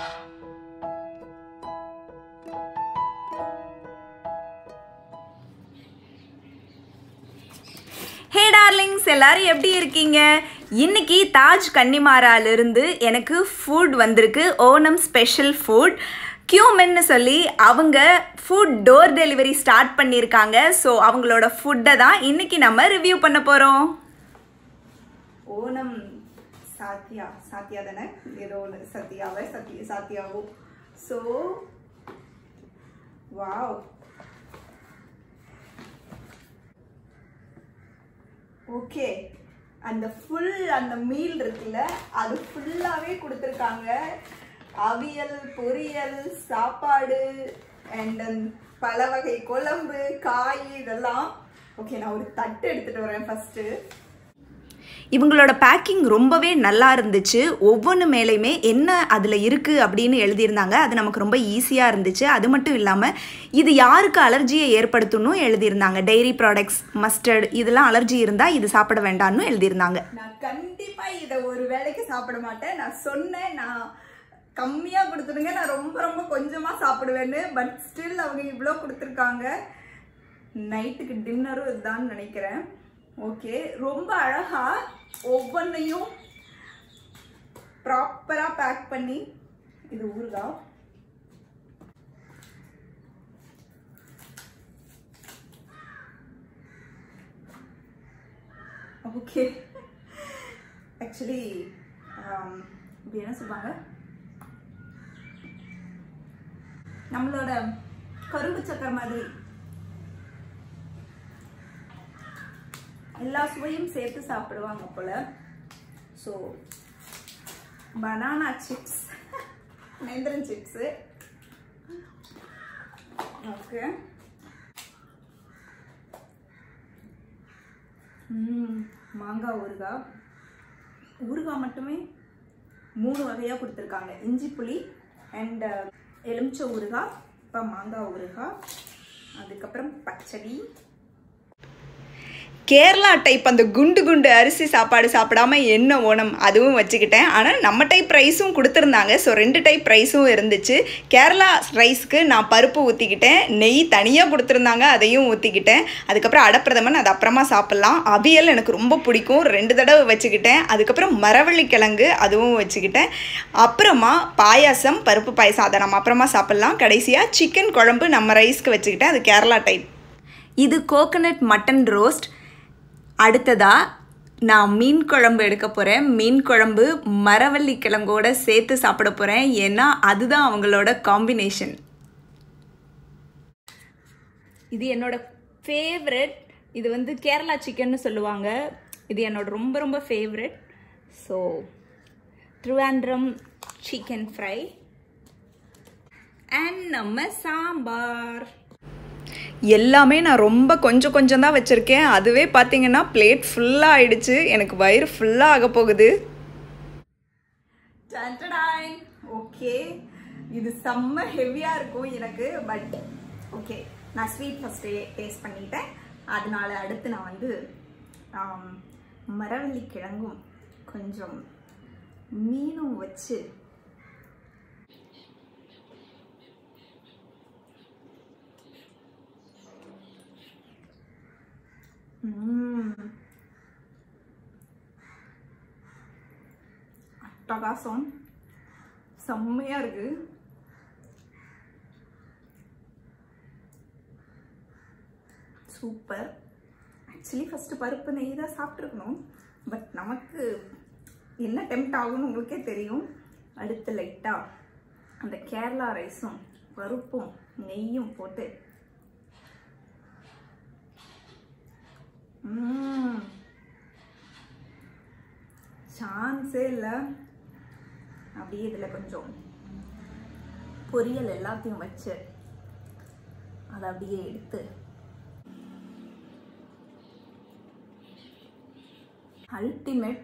ஹே darlings எல்லாரும் எப்படி இருக்கீங்க இன்னைக்கு தாஜ் கன்னிமாராலிருந்து எனக்கு ஃபுட் வந்திருக்கு ஓணம் ஸ்பெஷல் ஃபுட் கியூமென்னு சொல்லி அவங்க ஃபுட் டோர் டெலிவரி ஸ்டார்ட் பண்ணியிருக்காங்க ஸோ அவங்களோட ஃபுட்டை தான் இன்னைக்கு நம்ம ரிவ்யூ பண்ண போகிறோம் ஓணம் சாத்தியா சாத்தியா தானே ஏதோ ஒன்று சத்யாவை சத்ய சாத்தியாவோ ஸோ வாவ் ஓகே அந்த ஃபுல் அந்த மீல் இருக்குல்ல அது ஃபுல்லாகவே கொடுத்துருக்காங்க அவியல் பொரியல் சாப்பாடு அண்ட் பல வகை குழம்பு காய் இதெல்லாம் ஓகே நான் ஒரு தட்டு எடுத்துட்டு வரேன் ஃபர்ஸ்ட்டு இவங்களோட பேக்கிங் ரொம்பவே நல்லா இருந்துச்சு ஒவ்வொன்று மேலேயுமே என்ன அதில் இருக்குது அப்படின்னு எழுதியிருந்தாங்க அது நமக்கு ரொம்ப ஈஸியாக இருந்துச்சு அது மட்டும் இல்லாமல் இது யாருக்கு அலர்ஜியை ஏற்படுத்தணும் எழுதியிருந்தாங்க டெய்ரி ப்ராடக்ட்ஸ் மஸ்டர்ட் இதெல்லாம் அலர்ஜி இருந்தால் இது சாப்பிட வேண்டாம்னு எழுதியிருந்தாங்க நான் கண்டிப்பாக இதை ஒரு வேளைக்கு சாப்பிட மாட்டேன் நான் சொன்னேன் நான் கம்மியாக கொடுத்துருங்க நான் ரொம்ப ரொம்ப கொஞ்சமாக சாப்பிடுவேன்னு பட் ஸ்டில் அவங்க இவ்வளோ கொடுத்துருக்காங்க நைட்டுக்கு டின்னரும் இதுதான் நினைக்கிறேன் ஓகே ரொம்ப அழகா ஒவ்வொன்றையும் ப்ராப்பரா பேக் பண்ணி இது ஊறுகா ஓகே ஆக்சுவலி இப்படி என்ன சொல்லுவாங்க நம்மளோட கரும்பு சக்கரை மாதிரி எல்லா சுவையும் சேர்த்து சாப்பிடுவாங்க போல ஸோ பனானா சிப்ஸ் நேந்திரன் சிப்ஸு ஓகே மாங்காய் ஊறுகாய் ஊறுகாய் மட்டுமே மூணு வகையாக கொடுத்துருக்காங்க இஞ்சி புளி அண்ட் எலுமிச்சை ஊறுகாய் இப்போ மாங்காய் ஊறுகாய் அதுக்கப்புறம் பச்சடி கேரளா டைப் அந்த குண்டு குண்டு அரிசி சாப்பாடு சாப்பிடாம என்ன ஓணம் அதுவும் வச்சுக்கிட்டேன் ஆனால் நம்ம டைப் ரைஸும் கொடுத்துருந்தாங்க ஸோ ரெண்டு டைப் ரைஸும் இருந்துச்சு கேரளா ரைஸ்க்கு நான் பருப்பு ஊற்றிக்கிட்டேன் நெய் தனியாக கொடுத்துருந்தாங்க அதையும் ஊற்றிக்கிட்டேன் அதுக்கப்புறம் அடப்பிரதமன் அது அப்புறமா சாப்பிட்லாம் அவியல் எனக்கு ரொம்ப பிடிக்கும் ரெண்டு தடவை வச்சுக்கிட்டேன் அதுக்கப்புறம் மரவள்ளி கிழங்கு அதுவும் வச்சுக்கிட்டேன் அப்புறமா பாயாசம் பருப்பு பாயாசம் அதை நம்ம அப்புறமா சாப்பிட்லாம் கடைசியாக சிக்கன் குழம்பு நம்ம ரைஸ்க்கு வச்சுக்கிட்டேன் அது கேரளா டைப் இது கோகனட் மட்டன் ரோஸ்ட் அடுத்ததா நான் மீன் குழம்பு எடுக்க போகிறேன் மீன் குழம்பு மரவள்ளி கிழங்கோட சேர்த்து சாப்பிட போகிறேன் ஏன்னா அதுதான் அவங்களோட காம்பினேஷன் இது என்னோட ஃபேவரட் இது வந்து கேரளா சிக்கன்னு சொல்லுவாங்க இது என்னோட ரொம்ப ரொம்ப favourite so Trivandrum chicken fry and நம்ம சாம்பார் எல்லாமே நான் ரொம்ப கொஞ்சம் கொஞ்சம் தான் வச்சுருக்கேன் அதுவே பார்த்தீங்கன்னா பிளேட் ஃபுல்லாக ஆயிடுச்சு எனக்கு வயிறு ஃபுல்லாக ஆக போகுது ஓகே இது செம்ம ஹெவியாக இருக்கும் எனக்கு பட் ஓகே நான் ஸ்வீட் ஃபஸ்ட்டு டேஸ்ட் பண்ணிட்டேன் அதனால அடுத்து நான் வந்து மரவள்ளி கிழங்கும் கொஞ்சம் மீனும் வச்சு அட்டகாசம் செம்மையா இருக்கு சூப்பர் ஆக்சுவலி ஃபஸ்ட்டு பருப்பு நெய் தான் சாப்பிட்ருக்கணும் பட் நமக்கு என்ன டெம்ட் ஆகும்னு உங்களுக்கே தெரியும் அடுத்து லைட்டாக அந்த கேரளா ரைஸும் பருப்பும் நெய்யும் போட்டு சான்ஸே இல்லை அப்படியே இதில் கொஞ்சம் பொரியல் எல்லாத்தையும் வச்சு அதை அப்படியே எடுத்து அல்டிமேட்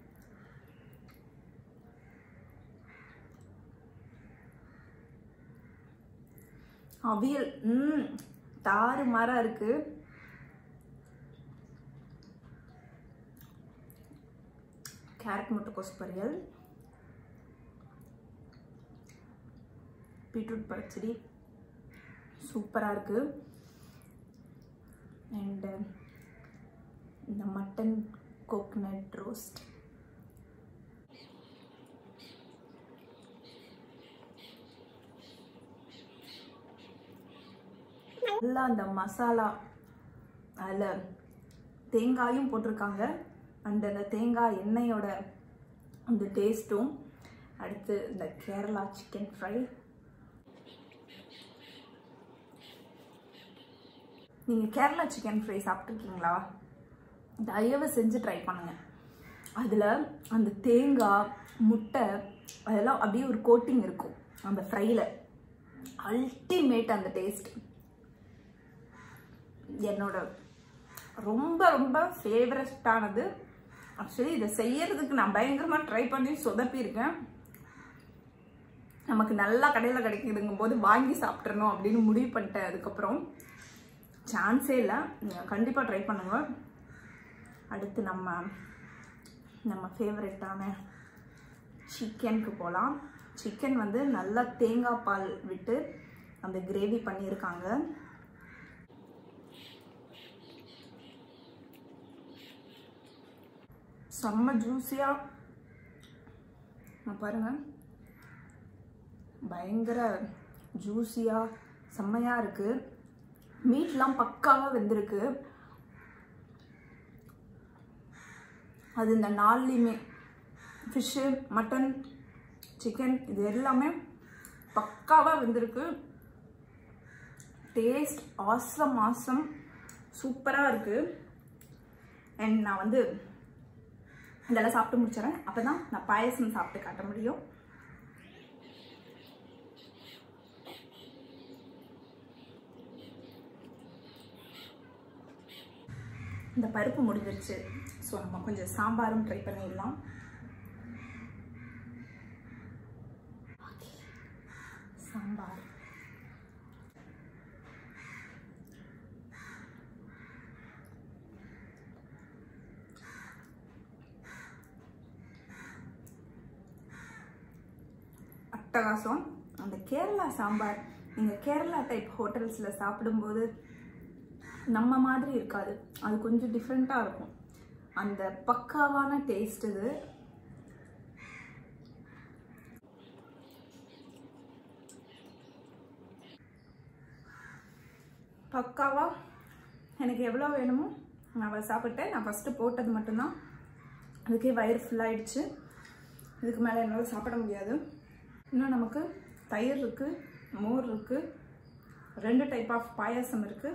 அவியல் ம் தாறு மாறா இருக்கு கேரட் முட்டைக்கோஸ் பொரியல் பீட்ரூட் பச்சடி சூப்பராக இருக்குது அண்டு இந்த மட்டன் கோகனட் ரோஸ்ட் நல்லா அந்த மசாலா அதில் தேங்காயும் போட்டிருக்காங்க அண்ட் அந்த தேங்காய் எண்ணெயோட அந்த டேஸ்ட்டும் அடுத்து இந்த கேரளா சிக்கன் ஃப்ரை நீங்கள் கேரளா சிக்கன் ஃப்ரை சாப்பிட்ருக்கீங்களா தயவு செஞ்சு ட்ரை பண்ணுங்க அதில் அந்த தேங்காய் முட்டை அதெல்லாம் அப்படியே ஒரு கோட்டிங் இருக்கும் அந்த ஃப்ரையில் அல்டிமேட் அந்த டேஸ்ட் என்னோட ரொம்ப ரொம்ப ஃபேவரட்டானது ஆக்சுவலி இதை செய்யறதுக்கு நான் பயங்கரமாக ட்ரை பண்ணி சொதப்பியிருக்கேன் நமக்கு நல்லா கடையில் கிடைக்குதுங்கும் போது வாங்கி சாப்பிட்றணும் அப்படின்னு முடிவு பண்ணிட்டேன் அதுக்கப்புறம் சான்ஸே இல்லை நீங்கள் கண்டிப்பாக ட்ரை பண்ணுங்க அடுத்து நம்ம நம்ம ஃபேவரட்டான சிக்கனுக்கு போகலாம் சிக்கன் வந்து நல்லா தேங்காய் பால் விட்டு அந்த கிரேவி பண்ணியிருக்காங்க செம்ம ஜூஸியாக பாருங்க பயங்கர ஜூஸியாக செம்மையாக இருக்குது மீட்லாம் பக்காவாக வெந்திருக்கு அது இந்த நாலுலேயுமே ஃபிஷ்ஷு மட்டன் சிக்கன் இது எல்லாமே பக்காவாக வெந்திருக்கு டேஸ்ட் ஆசம் ஆசம் சூப்பராக இருக்குது அண்ட் நான் வந்து இதெல்லாம் சாப்பிட்டு முடிச்சிடறேன் அப்போ தான் நான் பாயசம் சாப்பிட்டு காட்ட முடியும் இந்த பருப்பு முடிஞ்சிருச்சு ஸோ நம்ம கொஞ்சம் சாம்பாரும் ட்ரை பண்ணிடலாம் சாம்பார் அட்டகாசம் அந்த கேரளா சாம்பார் நீங்கள் கேரளா டைப் ஹோட்டல்ஸில் சாப்பிடும்போது நம்ம மாதிரி இருக்காது அது கொஞ்சம் டிஃப்ரெண்ட்டாக இருக்கும் அந்த பக்காவான டேஸ்ட் இது பக்காவா எனக்கு எவ்வளோ வேணுமோ நான் அவள் சாப்பிட்டேன் நான் ஃபஸ்ட்டு போட்டது மட்டும்தான் அதுக்கே வயிறு ஃபுல்லாகிடுச்சு இதுக்கு மேலே என்னால் சாப்பிட முடியாது இன்னும் நமக்கு தயிர் இருக்குது மோர் இருக்குது ரெண்டு டைப் ஆஃப் பாயாசம் இருக்குது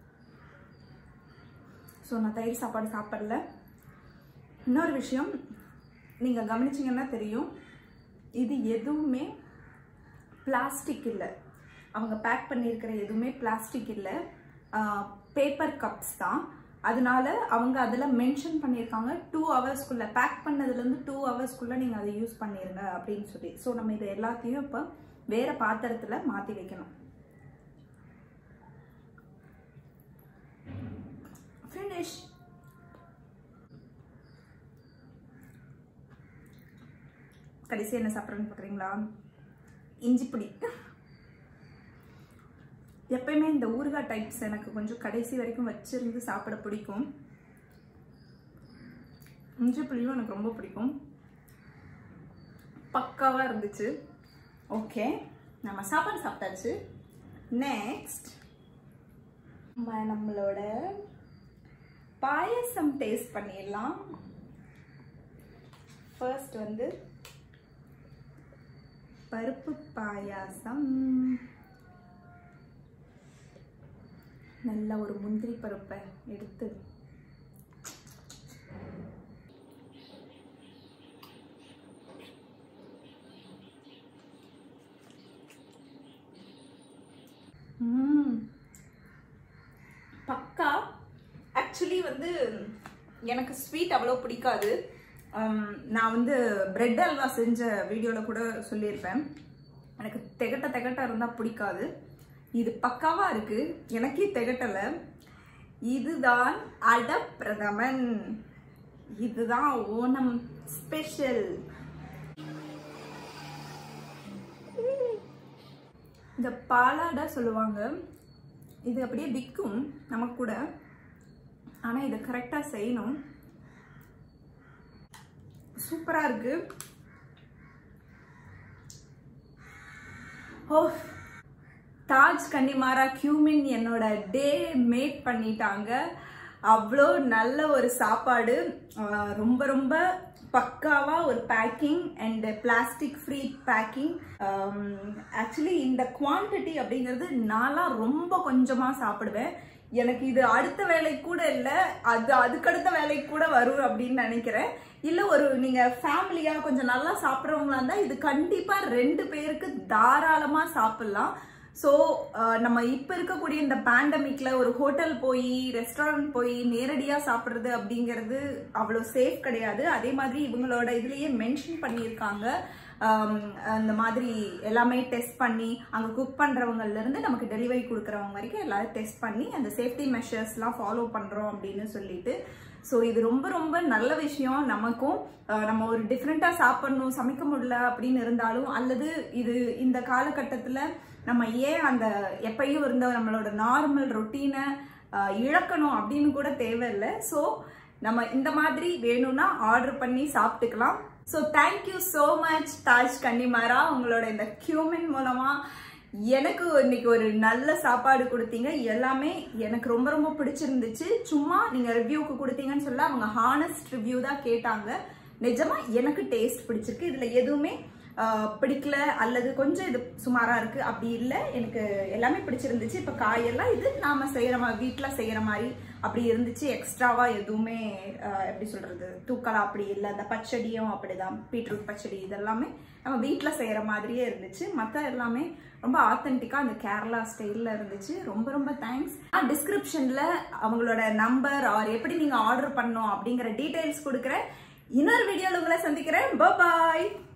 ஸோ நான் தயிர் சாப்பாடு சாப்பிடல இன்னொரு விஷயம் நீங்கள் கவனிச்சிங்கன்னா தெரியும் இது எதுவுமே பிளாஸ்டிக் இல்லை அவங்க பேக் பண்ணியிருக்கிற எதுவுமே பிளாஸ்டிக் இல்லை பேப்பர் கப்ஸ் தான் அதனால அவங்க அதில் மென்ஷன் பண்ணியிருக்காங்க டூ ஹவர்ஸ்க்குள்ளே பேக் பண்ணதுலேருந்து டூ ஹவர்ஸ்க்குள்ளே நீங்கள் அதை யூஸ் பண்ணிடுங்க அப்படின்னு சொல்லி ஸோ நம்ம இதை எல்லாத்தையும் இப்போ வேறு பாத்திரத்தில் மாற்றி வைக்கணும் ஃபினிஷ் கடைசி என்ன சாப்பிட்றேன்னு பார்க்குறீங்களா இஞ்சி பொடி எப்பயுமே இந்த ஊறுகாய் டைப்ஸ் எனக்கு கொஞ்சம் கடைசி வரைக்கும் வச்சிருந்து சாப்பிட பிடிக்கும் இஞ்சி புளியும் எனக்கு ரொம்ப பிடிக்கும் பக்காவாக இருந்துச்சு ஓகே நம்ம சாப்பாடு சாப்பிட்டாச்சு நெக்ஸ்ட் நம்ம நம்மளோட பாயசம் டேஸ்ட் பண்ணிடலாம் ஃபர்ஸ்ட் வந்து பருப்பு பாயாசம் நல்ல ஒரு முந்திரி பருப்பை எடுத்து ம். பக்கா ஆக்சுவலி வந்து எனக்கு ஸ்வீட் அவ்வளோ பிடிக்காது ஹம், நான் வந்து பிரெட் அல்வா செஞ்ச வீடியோவில் கூட சொல்லியிருப்பேன் எனக்கு திகட்ட திகட்ட இருந்தால் பிடிக்காது இது பக்காவாக இருக்குது எனக்கே திகட்டலை இதுதான் அடப்பிரதமன் இதுதான் ஓணம் ஸ்பெஷல் இந்த பாலாடை சொல்லுவாங்க இது அப்படியே விற்கும் நமக்கு கூட ஆனால் இதை கரெக்டாக செய்யணும் சூப்பராக இருக்கு ஓ தாஜ் கன்னிமாரா கியூமின் என்னோட டே மேக் பண்ணிட்டாங்க அவ்வளோ நல்ல ஒரு சாப்பாடு ஆஹ் ரொம்ப ரொம்ப பக்காவா ஒரு packing and plastic free packing actually இந்த குவான்டிட்டி அப்படிங்கிறது நான்லாம் ரொம்ப கொஞ்சமாக சாப்பிடுவேன் எனக்கு இது அடுத்த வேலைக்கு கூட இல்லை அது அதுக்கடுத்த வேலைக்கு கூட வரும் அப்படின்னு நினைக்கிறேன் இல்லை ஒரு நீங்கள் ஃபேமிலியாக கொஞ்சம் நல்லா சாப்பிட்றவங்களா இருந்தால் இது கண்டிப்பாக ரெண்டு பேருக்கு தாராளமாக சாப்பிட்லாம் ஸோ நம்ம இப்போ இருக்கக்கூடிய இந்த பேண்டமிக்ல ஒரு ஹோட்டல் போய் ரெஸ்டாரண்ட் போய் நேரடியாக சாப்பிட்றது அப்படிங்கிறது அவ்வளோ சேஃப் கிடையாது அதே மாதிரி இவங்களோட இதுலேயே மென்ஷன் பண்ணியிருக்காங்க ஆம், அந்த மாதிரி எல்லாமே டெஸ்ட் பண்ணி அங்கே குக் பண்ணுறவங்கலேருந்து நமக்கு டெலிவரி கொடுக்குறவங்க வரைக்கும் எல்லாரும் டெஸ்ட் பண்ணி அந்த சேஃப்டி மெஷர்ஸ்லாம் ஃபாலோ பண்ணுறோம் அப்படின்னு சொல்லிட்டு ஸோ இது ரொம்ப ரொம்ப நல்ல விஷயம் நமக்கும் அஹ் நம்ம ஒரு டிஃப்ரெண்ட்டாக சாப்பிடணும் சமைக்க முடியல அப்படின்னு இருந்தாலும் அல்லது இது இந்த காலகட்டத்தில் நம்ம ஏன் அந்த எப்பயும் இருந்த நம்மளோட நார்மல் ரொட்டீனை இழக்கணும் அப்படின்னு கூட தேவையில்லை ஸோ நம்ம இந்த மாதிரி வேணும்னா ஆர்டர் பண்ணி சாப்பிட்டுக்கலாம் so thank you so much Taj Connemara உங்களோட இந்த கியூமின் மூலமா எனக்கு இன்னைக்கு ஒரு நல்ல சாப்பாடு கொடுத்தீங்க எல்லாமே எனக்கு ரொம்ப ரொம்ப பிடிச்சிருந்துச்சு சும்மா நீங்க ரிவ்யூக்கு கொடுத்தீங்கன்னு சொல்ல அவங்க ஹானஸ்ட் ரிவ்யூ தான் கேட்டாங்க நிஜமா எனக்கு டேஸ்ட் பிடிச்சிருக்கு இதுல எதுவுமே ஆஹ், பிடிக்கல அல்லது கொஞ்சம் இது சுமாரா இருக்கு அப்படி இல்லை எனக்கு எல்லாமே பிடிச்சிருந்துச்சு இப்ப காயெல்லாம் இது நாம செய்யற மாதிரி வீட்டுல செய்யற மாதிரி அப்படி இருந்துச்சு எக்ஸ்ட்ராவா எதுவுமே ஆஹ், எப்படி சொல்றது தூக்கலா அப்படி இல்லை அந்த பச்சடியும் அப்படிதான் பீட்ரூட் பச்சடி இதெல்லாமே நம்ம வீட்டில் செய்கிற மாதிரியே இருந்துச்சு மற்ற எல்லாமே ரொம்ப ஆத்தென்டிக்காக அந்த கேரளா ஸ்டைலில் இருந்துச்சு ரொம்ப ரொம்ப தேங்க்ஸ் நான் டிஸ்கிரிப்ஷனில் அவங்களோட நம்பர் ஆர் எப்படி நீங்கள் ஆர்டர் பண்ணணும் அப்படிங்கிற டீட்டெயில்ஸ் கொடுக்குறேன் இன்னொரு வீடியோவில் உங்களை சந்திக்கிறேன் பாய்